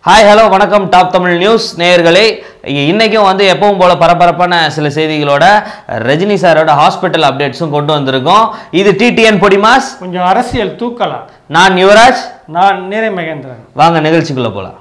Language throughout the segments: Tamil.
ஹாய் ஹலோ வணக்கம் டாப் தமிழ் நியூஸ் நேயர்களே இ- இன்னைக்கும் வந்து எப்பவும் போல பரபரப்பான சில செய்திகளோட ரஜினி சாரோட ஹாஸ்பிட்டல் அப்டேட்ஸும் கொண்டு வந்திருக்கோம் இது டிடிஎன் பொடிமாஸ் கொஞ்சம் அரசியல் தூக்கலாம் நான் யுவராஜ் நான் நீரை மகேந்திரன் வாங்க நிகழ்ச்சிக்குள்ள போலாம்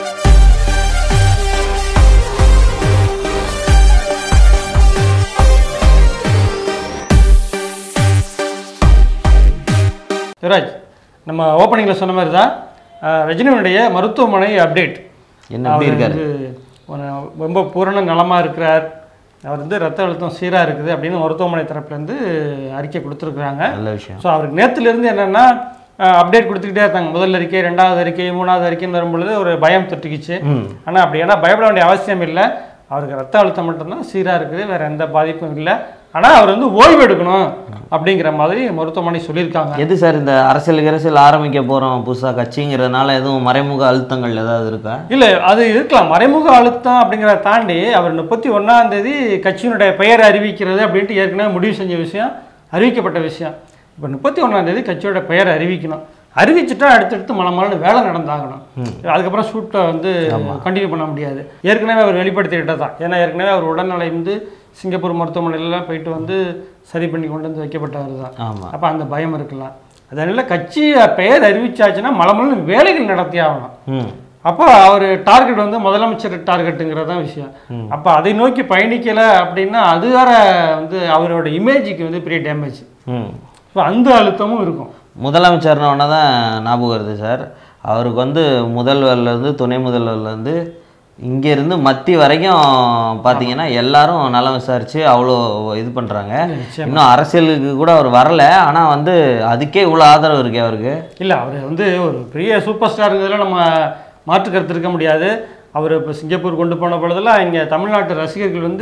யுவராஜ் நம்ம ஓப்பனிங்கில் சொன்ன மாதிரி தான் அஹ், ரஜினியுடைய மருத்துவமனை அப்டேட் என்ன எப்படி இருக்காரு ஒரு ரொம்ப பூரண நலமாக இருக்கிறார் அவர் வந்து ரத்த அழுத்தம் சீராக இருக்குது அப்படின்னு மருத்துவமனை தரப்புலேருந்து அறிக்கை கொடுத்துருக்குறாங்க நல்ல விஷயம் ஸோ அவருக்கு நேற்றுலேருந்து என்னென்னா அப்டேட் கொடுத்துக்கிட்டே இருந்தாங்க முதல் அறிக்கை ரெண்டாவது அறிக்கை மூணாவது அறிக்கைன்னு வரும்பொழுது ஒரு பயம் தொட்டிக்கிச்சு ம் ஆனால் அப்படி ஏன்னா பயப்பட வேண்டிய அவசியம் இல்லை அவருக்கு ரத்த அழுத்தம் மட்டும்தான் சீராக இருக்குது வேறு எந்த பாதிப்பும் இல்லை ஆனால் அவர் வந்து ஓய்வு எடுக்கணும் அப்படிங்கிற மாதிரி மருத்துவமனை சொல்லியிருக்காங்க எது சார் இந்த அரசியல் அரசியல் ஆரம்பிக்க போறோம் புதுசா கட்சிங்கிறதுனால எதுவும் மறைமுக அழுத்தங்கள் ஏதாவது இருக்கா இல்லை அது இருக்கலாம் மறைமுக அழுத்தம் அப்படிங்கிறத தாண்டி அவர் முப்பத்தி ஒன்றாம் தேதி கட்சியினுடைய பெயர் அறிவிக்கிறது அப்படின்ட்டு ஏற்கனவே முடிவு செஞ்ச விஷயம் அறிவிக்கப்பட்ட விஷயம் இப்போ முப்பத்தி ஒன்றாம் தேதி கட்சியோட பெயர் அறிவிக்கணும் அறிவிச்சுட்டா அடுத்தடுத்து மலமலன்னு வேலை நடந்தாகணும் அதுக்கப்புறம் ஷூட்டை வந்து கண்டினியூ பண்ண முடியாது ஏற்கனவே அவர் வெளிப்படுத்திக்கிட்டது தான் ஏன்னா ஏற்கனவே அவர் உடல்நிலை வந்து சிங்கப்பூர் மருத்துவமனையிலலாம் போயிட்டு வந்து சரி பண்ணி கொண்டு வந்து வைக்கப்பட்டவர் தான் ஆமா அப்போ அந்த பயம் இருக்கலாம் அதனால கட்சி பெயர் அறிவிச்சாச்சுன்னா மலமலன்னு வேலைகள் நடத்தி ஆகணும் ம் அப்போ அவர் டார்கெட் வந்து முதலமைச்சர் டார்கெட்டுங்கிறது தான் விஷயம் அப்போ அதை நோக்கி பயணிக்கலை அப்படின்னா அது வேற வந்து அவரோட இமேஜுக்கு வந்து பெரிய டேமேஜ் ம் ஸோ அந்த அழுத்தமும் இருக்கும் முதலமைச்சர்னு தான் ஞாபகம் வருது சார் அவருக்கு வந்து முதல்வர்லேருந்து துணை முதல்வர்லேருந்து இங்கேருந்து மத்தி வரைக்கும் பார்த்தீங்கன்னா எல்லாரும் நலம் விசாரித்து அவ்வளோ இது பண்ணுறாங்க நிச்சயமா. இன்னும் அரசியலுக்கு கூட அவர் வரல ஆனால் வந்து அதுக்கே இவ்வளோ ஆதரவு இருக்கு அவருக்கு இல்லை அவர் வந்து ஒரு பெரிய சூப்பர் ஸ்டாருங்கிறதுல நம்ம மாற்று கருத்து இருக்க முடியாது அவர் இப்போ சிங்கப்பூர் கொண்டு போன பொழுதெல்லாம் இங்கே தமிழ்நாட்டு ரசிகர்கள் வந்து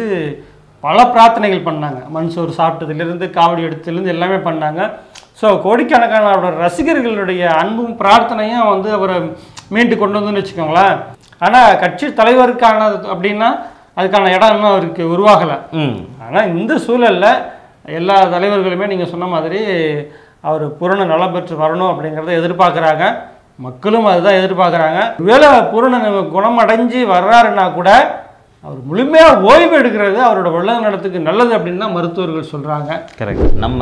பல பிரார்த்தனைகள் பண்ணாங்க மன்சூர் சாப்பிட்டதுலேருந்து காவடி எடுத்ததுலேருந்து எல்லாமே பண்ணாங்க ஸோ கோடிக்கணக்கான அவரோட ரசிகர்களுடைய அன்பும் பிரார்த்தனையும் வந்து அவரை மீண்டு கொண்டு வந்துன்னு வச்சுக்கோங்களேன் ஆனால் கட்சி தலைவருக்கான அப்படின்னா அதுக்கான இடம் இன்னும் அவருக்கு உருவாகலை ம் ஆனால் இந்த சூழலில் எல்லா தலைவர்களுமே நீங்கள் சொன்ன மாதிரி அவர் பூரண நலம் பெற்று வரணும் அப்படிங்கிறத எதிர்பார்க்குறாங்க மக்களும் அதுதான் எதிர்பார்க்குறாங்க ஒருவேளை பூரண குணமடைஞ்சு வர்றாருன்னா கூட அவர் முழுமையாக ஓய்வு எடுக்கிறது அவரோட உலக நலத்துக்கு நல்லது அப்படின்னு தான் மருத்துவர்கள் சொல்கிறாங்க கரெக்ட் நம்ம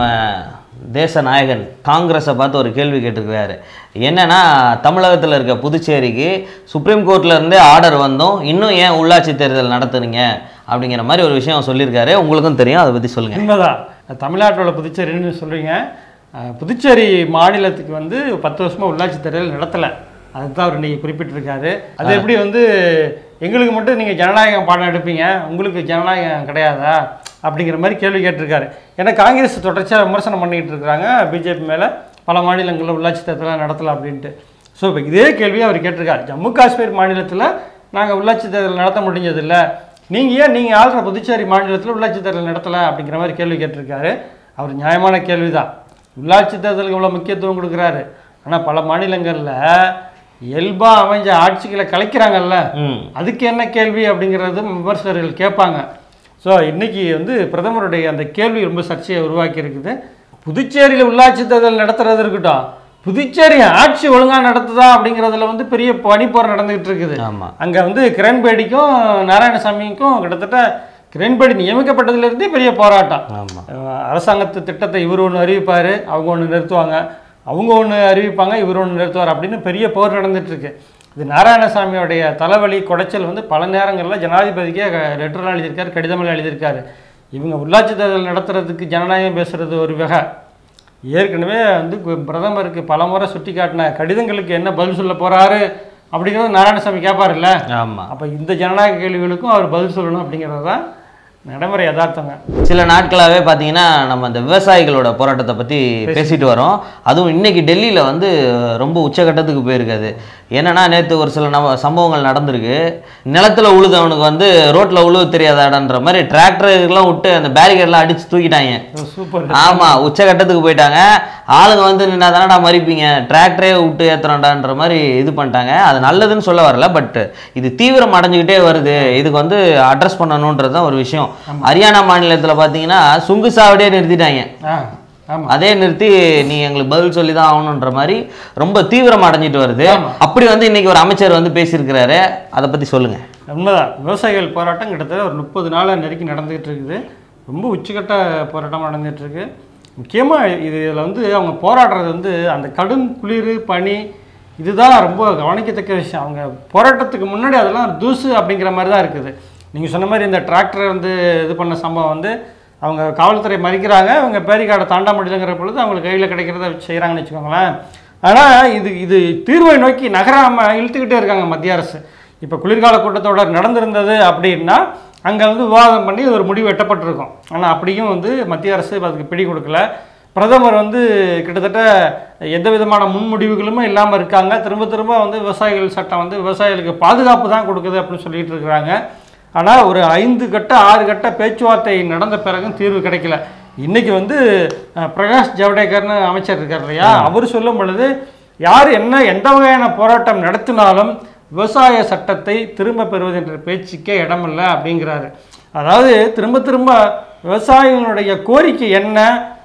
தேச நாயகன் காங்கிரஸை பார்த்து ஒரு கேள்வி கேட்டிருக்கிறாரு என்னன்னா தமிழகத்தில் இருக்க புதுச்சேரிக்கு சுப்ரீம் கோர்ட்ல இருந்தே ஆர்டர் வந்தோம் இன்னும் ஏன் உள்ளாட்சி தேர்தல் நடத்துறீங்க அப்படிங்கிற மாதிரி ஒரு விஷயம் சொல்லியிருக்காரு உங்களுக்கும் தெரியும் அதை பற்றி சொல்லுங்கள் உண்மைதான் தமிழ்நாட்டோட புதுச்சேரின்னு சொல்கிறீங்க அஹ், புதுச்சேரி மாநிலத்துக்கு வந்து பத்து வருஷமாக உள்ளாட்சி தேர்தல் நடத்தலை அதுதான் அவர் இன்னைக்கு குறிப்பிட்டிருக்காரு அது எப்படி வந்து எங்களுக்கு மட்டும் நீங்கள் ஜனநாயகம் பாடம் எடுப்பீங்க உங்களுக்கு ஜனநாயகம் கிடையாதா அப்படிங்கிற மாதிரி கேள்வி கேட்டிருக்காரு ஏன்னா காங்கிரஸ் தொடர்ச்சியாக விமர்சனம் பண்ணிக்கிட்டு இருக்கிறாங்க பிஜேபி மேலே பல மாநிலங்களில் உள்ளாட்சி தேர்தலாம் நடத்தலாம் அப்படின்ட்டு ஸோ இப்போ இதே கேள்வியை அவர் கேட்டிருக்காரு ஜம்மு காஷ்மீர் மாநிலத்தில் நாங்கள் உள்ளாட்சி தேர்தல் நடத்த முடிஞ்சதில்லை நீங்கள் ஏன் நீங்கள் ஆள்ற புதுச்சேரி மாநிலத்தில் உள்ளாட்சி தேர்தல் நடத்தலை அப்படிங்கிற மாதிரி கேள்வி கேட்டிருக்காரு அவர் நியாயமான கேள்வி தான் உள்ளாட்சி தேர்தலுக்கு இவ்வளோ முக்கியத்துவம் கொடுக்குறாரு ஆனால் பல மாநிலங்களில் இயல்பாக அமைஞ்ச ஆட்சிகளை கலைக்கிறாங்கல்ல ம் அதுக்கு என்ன கேள்வி அப்படிங்கிறது விமர்சகர்கள் கேட்பாங்க ஸோ இன்னைக்கு வந்து பிரதமருடைய அந்த கேள்வி ரொம்ப சர்ச்சையை உருவாக்கி இருக்குது புதுச்சேரியில் உள்ளாட்சி தேர்தல் நடத்துறது இருக்கட்டும் புதுச்சேரி ஆட்சி ஒழுங்காக நடத்துதா அப்படிங்கிறதுல வந்து பெரிய பனிப்போர் நடந்துகிட்டு இருக்குது ஆமாம் அங்கே வந்து கிரண்பேடிக்கும் நாராயணசாமிக்கும் கிட்டத்தட்ட கிரண்பேடி நியமிக்கப்பட்டதுலேருந்தே பெரிய போராட்டம் ஆமாம் அஹ் அரசாங்கத்து திட்டத்தை இவர் ஒன்று அறிவிப்பார் அவங்க ஒன்று நிறுத்துவாங்க அவங்க ஒன்று அறிவிப்பாங்க இவர் ஒன்று நிறுத்துவார் அப்படின்னு பெரிய போர் நடந்துட்டு இருக்கு இது நாராயணசாமியோடைய தலைவலி குடைச்சல் வந்து பல நேரங்களில் ஜனாதிபதிக்கே லெட்டர்லாம் எழுதியிருக்காரு கடிதமெல்லாம் எழுதியிருக்காரு இவங்க உள்ளாட்சி தேர்தல் நடத்துறதுக்கு ஜனநாயகம் பேசுறது ஒரு வகை ஏற்கனவே வந்து கு- பிரதமருக்கு பல முறை சுட்டி காட்டின கடிதங்களுக்கு என்ன பதில் சொல்ல போறாரு அப்படிங்கிறது நாராயணசாமி கேட்பாருல்ல ஆமாம் அப்போ இந்த ஜனநாயக கேள்விகளுக்கும் அவர் பதில் சொல்லணும் அப்படிங்கிறது தான் நடைமுறை யதார்த்தங்க சில நாட்களாகவே பார்த்தீங்கன்னா நம்ம இந்த விவசாயிகளோட போராட்டத்தை பற்றி பேசிட்டு வரோம் அதுவும் இன்னைக்கு டெல்லியில் வந்து ரொம்ப உச்சகட்டத்துக்கு போயிருக்காது என்னன்னா நேற்று ஒரு சில நம்ம சம்பவங்கள் நடந்திருக்கு நிலத்துல உழுதவனுக்கு வந்து ரோட்டில் உழுவு தெரியாதாடன்ற மாதிரி டிராக்டர்லாம் விட்டு அந்த பேரிகேட்லாம் அடித்து தூக்கிட்டாங்க சூப்பர் ஆமா உச்சகட்டத்துக்கு போயிட்டாங்க ஆளுங்க வந்து நின்னா தானடா மறிப்பீங்க டிராக்டரே விட்டு ஏத்துறோண்டான்ற மாதிரி இது பண்ணிட்டாங்க அது நல்லதுன்னு சொல்ல வரல பட் இது தீவிரம் அடைஞ்சுக்கிட்டே வருது இதுக்கு வந்து அட்ரஸ் பண்ணணுன்றது தான் ஒரு விஷயம் ஹரியானா மாநிலத்துல பாத்தீங்கன்னா சுங்கு சாவடியே நிறுத்திட்டாங்க ஆ ஆமா. அதே நிறுத்தி நீ எங்களுக்கு பதில் சொல்லி தான் ஆகணுன்ற மாதிரி ரொம்ப தீவிரம் அடைஞ்சிட்டு வருது ஆமா. அப்படி வந்து இன்னைக்கு ஒரு அமைச்சர் வந்து பேசியிருக்கிறாரு அதை பத்தி சொல்லுங்க உண்மைதான் விவசாயிகள் போராட்டம் கிட்டத்தட்ட ஒரு முப்பது நாளாக நெருக்கி நடந்துகிட்டு இருக்குது ரொம்ப உச்சக்கட்ட போராட்டம் நடந்துகிட்டு இருக்கு முக்கியமாக இது இதில் வந்து அவங்க போராடுறது வந்து அந்த கடும் குளிர் பனி இதுதான் ரொம்ப கவனிக்கத்தக்க விஷயம் அவங்க போராட்டத்துக்கு முன்னாடி அதெல்லாம் தூசு அப்படிங்கிற மாதிரி தான் இருக்குது நீங்கள் சொன்ன மாதிரி இந்த டிராக்டரை வந்து இது பண்ண சம்பவம் வந்து அவங்க காவல்துறை மறிக்கிறாங்க அவங்க பேரிக்காடை தாண்ட முடியலங்கிற பொழுது அவங்களுக்கு கையில் கிடைக்கிறத வச்சு செய்கிறாங்கன்னு வச்சுக்கோங்களேன் ஆனால் இது இது தீர்வை நோக்கி நகராமல் இழுத்துக்கிட்டே இருக்காங்க மத்திய அரசு இப்போ குளிர்கால கூட்டத்தொடர் நடந்திருந்தது அப்படின்னா அங்கே வந்து விவாதம் பண்ணி ஒரு முடிவு எட்டப்பட்டிருக்கும் ஆனால் அப்படியும் வந்து மத்திய அரசு அதுக்கு பிடி கொடுக்கல பிரதமர் வந்து கிட்டத்தட்ட எந்த விதமான முன்முடிவுகளுமே இல்லாமல் இருக்காங்க திரும்ப திரும்ப வந்து விவசாயிகள் சட்டம் வந்து விவசாயிகளுக்கு பாதுகாப்பு தான் கொடுக்குது அப்படின்னு சொல்லிட்டு இருக்கிறாங்க ஆனால் ஒரு ஐந்து கட்ட ஆறு கட்ட பேச்சுவார்த்தை நடந்த பிறகும் தீர்வு கிடைக்கல இன்னைக்கு வந்து அஹ், பிரகாஷ் ஜவடேகர்னு அமைச்சர் இருக்கார் இல்லையா அவர் சொல்லும் பொழுது யார் என்ன எந்த வகையான போராட்டம் நடத்தினாலும் விவசாய சட்டத்தை திரும்ப பெறுவது என்ற பேச்சுக்கே இடமில்லை அப்படிங்கிறாரு அதாவது திரும்ப திரும்ப விவசாயிகளுடைய கோரிக்கை என்ன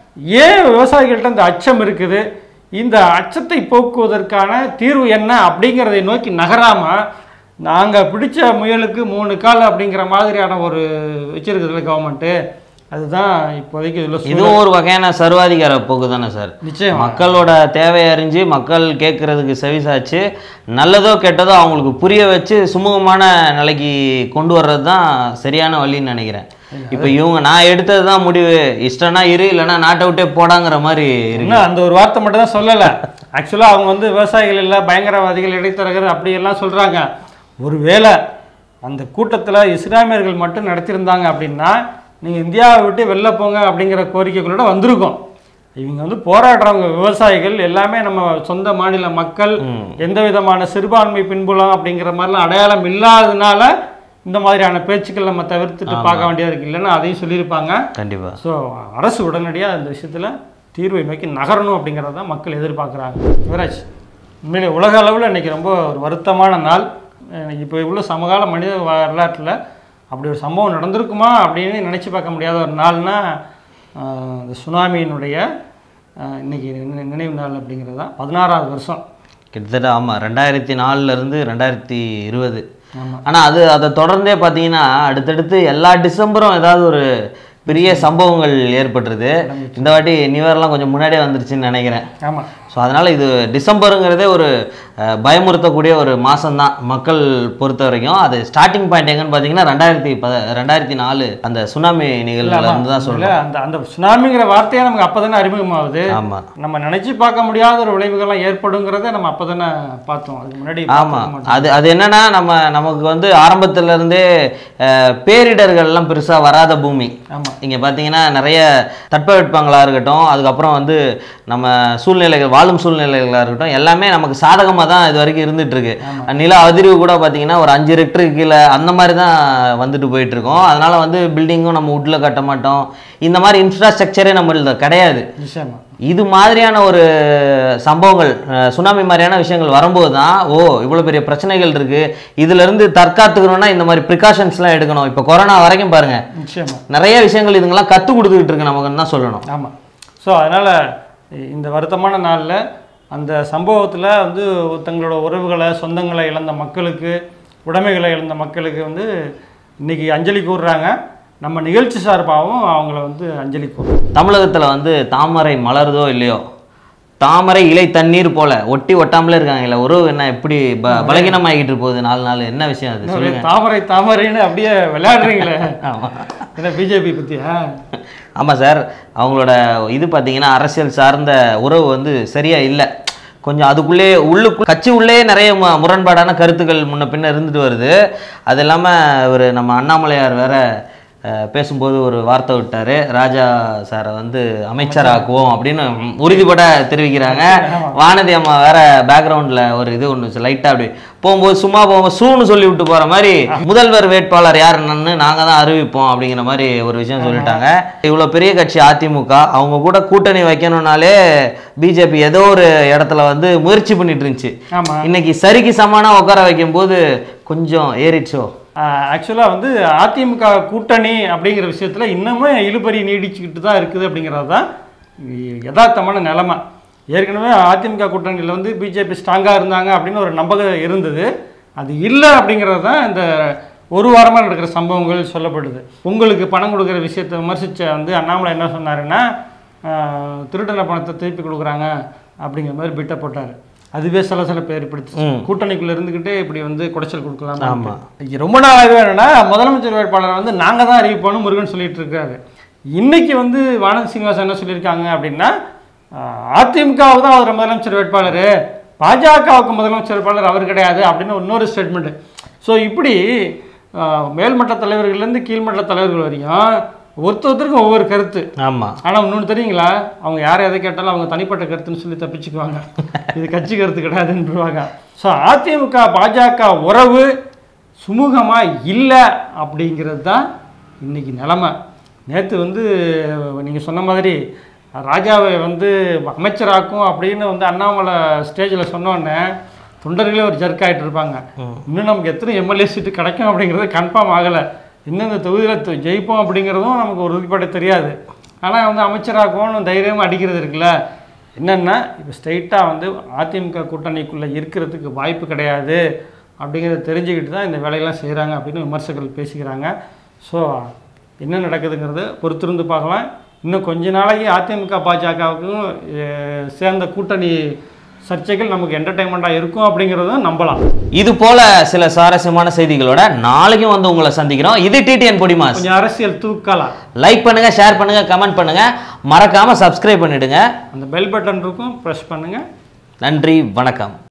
ஏன் விவசாயிகள்கிட்ட இந்த அச்சம் இருக்குது இந்த அச்சத்தை போக்குவதற்கான தீர்வு என்ன அப்படிங்கிறதை நோக்கி நகராமல் நாங்கள் பிடிச்ச முயலுக்கு மூணு கால் அப்படிங்கிற மாதிரியான ஒரு வச்சிருக்குதுல்ல கவர்மெண்ட்டு அதுதான் இப்போதைக்கு இதில் இதுவும் ஒரு வகையான சர்வாதிகார போக்கு தானே சார் நிச்சயம் மக்களோட தேவையை அறிஞ்சு மக்கள் கேட்கறதுக்கு செவிசாச்சு நல்லதோ கெட்டதோ அவங்களுக்கு புரிய வச்சு சுமூகமான நிலைக்கு கொண்டு வர்றது தான் சரியான வழின்னு நினைக்கிறேன் இப்போ இவங்க நான் எடுத்தது தான் முடிவு இஷ்டம்னா இரு இல்லைன்னா நாட்டை விட்டே போடாங்கிற மாதிரி இருக்கு இன்னும் அந்த ஒரு வார்த்தை மட்டும் தான் சொல்லலை ஆக்சுவலாக அவங்க வந்து விவசாயிகள் இல்லை பயங்கரவாதிகள் இடைத்தரகர் அப்படியெல்லாம் சொல்கிறாங்க ஒருவேளை அந்த கூட்டத்தில் இஸ்லாமியர்கள் மட்டும் நடத்தியிருந்தாங்க அப்படின்னா நீங்கள் இந்தியாவை விட்டு வெளில போங்க அப்படிங்கிற கோரிக்கைகளோட வந்திருக்கோம் இவங்க வந்து போராடுறவங்க விவசாயிகள் எல்லாமே நம்ம சொந்த மாநில மக்கள் எந்த விதமான சிறுபான்மை பின்புலம் அப்படிங்கிற மாதிரிலாம் அடையாளம் இல்லாததுனால இந்த மாதிரியான பேச்சுக்கள் நம்ம தவிர்த்துட்டு பார்க்க வேண்டியது இருக்கு இல்லைன்னா அதையும் சொல்லியிருப்பாங்க கண்டிப்பா ஸோ அரசு உடனடியாக இந்த விஷயத்தில் தீர்வை நோக்கி நகரணும் அப்படிங்கிறத தான் மக்கள் எதிர்பார்க்குறாங்க யுவராஜ் உண்மையிலே உலக அளவில் இன்றைக்கி ரொம்ப ஒரு வருத்தமான நாள் எனக்கு இப்போ இவ்வளோ சமகால மனித வரலாற்றில் அப்படி ஒரு சம்பவம் நடந்திருக்குமா அப்படின்னு நினச்சி பார்க்க முடியாத ஒரு நாள்னா ஆஹ், இந்த சுனாமியினுடைய ஆஹ், இன்னைக்கு நினை- நினைவு நாள் அப்படிங்கிறது தான் பதினாறாவது வருஷம் கிட்டத்தட்ட ஆமா ரெண்டாயிரத்தி நாலுல இருந்து ரெண்டாயிரத்தி இருபது ஆமாம் ஆனா அது அதை தொடர்ந்தே பார்த்தீங்கன்னா அடுத்தடுத்து எல்லா டிசம்பரும் ஏதாவது ஒரு பெரிய சம்பவங்கள் ஏற்பட்டுருது இந்த வாட்டி நியூ இயர்லாம் கொஞ்சம் முன்னாடியே வந்துருச்சுன்னு நினைக்கிறேன் ஆமாம் ஸோ அதனால் இது டிசம்பருங்கிறதே ஒரு அஹ், பயமுறுத்தக்கூடிய ஒரு மாதம்தான் மக்கள் பொறுத்த வரைக்கும் அது ஸ்டார்டிங் பாயிண்ட் எங்கன்னு பார்த்தீங்கன்னா ரெண்டாயிரத்தி ப ரெண்டாயிரத்தி நாலு அந்த சுனாமி நிகழ்வுல இருந்து தான் சொல்கிறோம் இல்ல, அந்த அந்த சுனாமிங்கிற வார்த்தையே நமக்கு அப்போ தானே அறிமுகமாகுது ஆமாம் நம்ம நினைச்சு பார்க்க முடியாத ஒரு விளைவுகள்லாம் ஏற்படுங்கிறத நம்ம அப்பதானே பார்த்தோம் அதுக்கு முன்னாடி ஆமாம் பார்த்திருக்க மாட்டோம். அது அது என்னன்னா நம்ம நமக்கு வந்து ஆரம்பத்துல இருந்தே அஹ், பேரிடர்கள்லாம் பெருசாக வராத பூமி ஆமா இங்கே பார்த்தீங்கன்னா நிறைய தட்பவெட்பங்களாக இருக்கட்டும் அதுக்கப்புறம் வந்து நம்ம சூழ்நிலைகள் வாழும் சூழ்நிலைகளாக இருக்கட்டும் எல்லாமே நமக்கு சாதகமாக தான் இது வரைக்கும் இருந்துட்டு இருக்கு நில அதிர்வு கூட பார்த்தீங்கன்னா ஒரு அஞ்சு ரெக்டருக்கு கீழே அந்த மாதிரி தான் வந்துட்டு போயிட்டு இருக்கோம் அதனால வந்து பில்டிங்கும் நம்ம உட்டில் கட்ட மாட்டோம் இந்த மாதிரி இன்ஃப்ராஸ்ட்ரக்சரே நம்மள்ட்ட கிடையாது நிச்சயமா இது மாதிரியான ஒரு சம்பவங்கள் அஹ், சுனாமி மாதிரியான விஷயங்கள் வரும்போது தான் ஓ இவ்வளோ பெரிய பிரச்சனைகள் இருக்கு இதுல இருந்து தற்காத்துக்கணும்னா இந்த மாதிரி ப்ரிகாஷன்ஸ்லாம் எடுக்கணும் இப்போ கொரோனா வரைக்கும் பாருங்க நிச்சயமா நிறைய விஷயங்கள் இதுங்கெல்லாம் கற்றுக் கொடுத்துக்கிட்டு இருக்கு நமக்குன்னு தான் சொல்லணும் ஆமா ஸோ அதனால இந்த வருத்தமான நாள்ல அந்த சம்பவத்துல வந்து தங்களோட உறவுகளை சொந்தங்களை இழந்த மக்களுக்கு உடைமைகளை இழந்த மக்களுக்கு வந்து இன்னைக்கு அஞ்சலி கூறுறாங்க நம்ம நிகழ்ச்சி சார்பாகவும் அவங்கள வந்து அஞ்சலி கூறுறோம் தமிழகத்தில் வந்து தாமரை மலருதோ இல்லையோ தாமரை இலை தண்ணீர் போல ஒட்டி ஒட்டாமலே இருக்காங்கல்ல உறவு என்ன எப்படி ப பலகீனமாகிட்டு போகுது நாலு நாள் என்ன விஷயம் அது சொல்லுங்க தாமரை தாமரைன்னு அப்படியே விளையாடுறீங்களே ஆமாம் என்ன பிஜேபி பத்தியா ஆமாம் சார் அவங்களோட இது பார்த்தீங்கன்னா அரசியல் சார்ந்த உறவு வந்து சரியா இல்லை கொஞ்சம் அதுக்குள்ளே உள்ளுக்கு கட்சி உள்ளே நிறைய மு- முரண்பாடான கருத்துக்கள் முன்ன பின்ன இருந்துட்டு வருது அது இல்லாமல் ஒரு நம்ம அண்ணாமலையார் வேற அஹ், பேசும்போது ஒரு வார்த்தை விட்டாரு ராஜா சாரை வந்து அமைச்சராக்குவோம் அப்படின்னு உறுதிபட தெரிவிக்கிறாங்க வானதி அம்மா வேற பேக்ரவுண்டில் ஒரு இது ஒன்று லைட்டாக அப்படி போகும்போது சும்மா போகும்போது சூன்னு சொல்லி விட்டு போகிற மாதிரி முதல்வர் வேட்பாளர் யாருன்னு நாங்கள் தான் அறிவிப்போம் அப்படிங்கிற மாதிரி ஒரு விஷயம் சொல்லிட்டாங்க இவ்வளோ பெரிய கட்சி அதிமுக அவங்க கூட கூட்டணி வைக்கணும்னாலே பிஜேபி ஏதோ ஒரு இடத்துல வந்து முயற்சி பண்ணிட்டு இருந்துச்சு ஆமா இன்னைக்கு சரிக்கு சமானா உட்கார வைக்கும்போது கொஞ்சம் ஏறிடுச்சோ ஆக்சுவலாக வந்து அதிமுக கூட்டணி அப்படிங்கிற விஷயத்தில் இன்னமும் இழுபறி நீடிச்சுக்கிட்டு தான் இருக்குது அப்படிங்கிறது தான் யதார்த்தமான நிலைமை ஏற்கனவே அதிமுக கூட்டணியில் வந்து பிஜேபி ஸ்ட்ராங்காக இருந்தாங்க அப்படின்னு ஒரு நம்பகம் இருந்தது அது இல்லை அப்படிங்கிறது தான் இந்த ஒரு வாரமாக நடக்கிற சம்பவங்கள் சொல்லப்படுது உங்களுக்கு பணம் கொடுக்குற விஷயத்தை விமர்சித்த வந்து அண்ணாமலை என்ன சொன்னாருன்னா ஆஹ், திருடன பணத்தை திருப்பி கொடுக்குறாங்க அப்படிங்கிற மாதிரி பிட்ட போட்டார் அதுவே சலசலப்பை ஏற்படுத்துச்சு கூட்டணிக்குள்ள இருந்துக்கிட்டே இப்படி வந்து குடைச்சல் கொடுக்கலாம் ஆமா. இன்னைக்கு ரொம்ப நாளாகவே என்னன்னா முதலமைச்சர் வேட்பாளர் வந்து நாங்கள் தான் அறிவிப்போம்னு முருகன் சொல்லிட்டு இருக்காரு இன்னைக்கு வந்து வானந்த் சீனிவாசன் என்ன சொல்லியிருக்காங்க அப்படின்னா ஆஹ், அதிமுகவுக்கு தான் அவர் முதலமைச்சர் வேட்பாளர் பாஜகவுக்கு முதலமைச்சர் வேட்பாளர் அவர் கிடையாது அப்படின்னு இன்னொரு ஸ்டேட்மெண்ட் ஸோ இப்படி ஆஹ், மேல்மட்ட தலைவர்கள்லேருந்து கீழ்மட்ட தலைவர்கள் வரையும் ஒருத்தருக்கும் ஒவ்வொரு கருத்து ஆமா ஆனால் இன்னொன்று தெரியுங்களா அவங்க யார் எதை கேட்டாலும் அவங்க தனிப்பட்ட கருத்துன்னு சொல்லி தப்பிச்சுக்குவாங்க இது கட்சி கருத்து கிடையாதுன்றுவாங்க ஸோ அதிமுக பாஜக உறவு சுமூகமாக இல்லை அப்படிங்கிறது தான் இன்னைக்கு நிலமை நேற்று வந்து நீங்கள் சொன்ன மாதிரி ராஜாவை வந்து அமைச்சராக்கும் அப்படின்னு வந்து அண்ணாமலை ஸ்டேஜில் சொன்னோன்னே தொண்டர்களே ஒரு ஜர்க் ஆகிட்டு இருப்பாங்க இன்னும் நமக்கு எத்தனை எம்எல்ஏ சீட்டு கிடைக்கும் அப்படிங்கிறது கன்ஃபார்ம் ஆகலை இன்னும் இந்த தொகுதியில் ஜெயிப்போம் அப்படிங்கிறதும் நமக்கு ஒரு உறுதிப்பாடு தெரியாது ஆனால் வந்து அமைச்சராக்குவோம்னு தைரியமாக அடிக்கிறது இருக்குல்ல என்னென்னா இப்போ ஸ்ட்ரைட்டாக வந்து அதிமுக கூட்டணிக்குள்ளே இருக்கிறதுக்கு வாய்ப்பு கிடையாது அப்படிங்கிறத தெரிஞ்சுக்கிட்டு தான் இந்த வேலையெல்லாம் செய்கிறாங்க அப்படின்னு விமர்சகர்கள் பேசிக்கிறாங்க ஸோ என்ன நடக்குதுங்கிறத பொறுத்திருந்து பார்க்கலாம் இன்னும் கொஞ்ச நாளைக்கு அதிமுக பாஜகவுக்கும் அஹ், சேர்ந்த கூட்டணி சர்ச்சைகள் நமக்கு என்டர்டைன்மெண்ட்டாக இருக்கும் அப்படிங்கிறதும் நம்பலாம் இது போல சில சுவாரஸ்யமான செய்திகளோட நாளைக்கும் வந்து உங்களை சந்திக்கிறோம் இது டிடிஎன் பொடிமாஸ் கொஞ்சம் அரசியல் தூக்கலாம் லைக் பண்ணுங்க ஷேர் பண்ணுங்க கமெண்ட் பண்ணுங்க மறக்காம சப்ஸ்கிரைப் பண்ணிடுங்க அந்த பெல் பட்டன் இருக்கும் ப்ரெஸ் பண்ணுங்கள் நன்றி வணக்கம்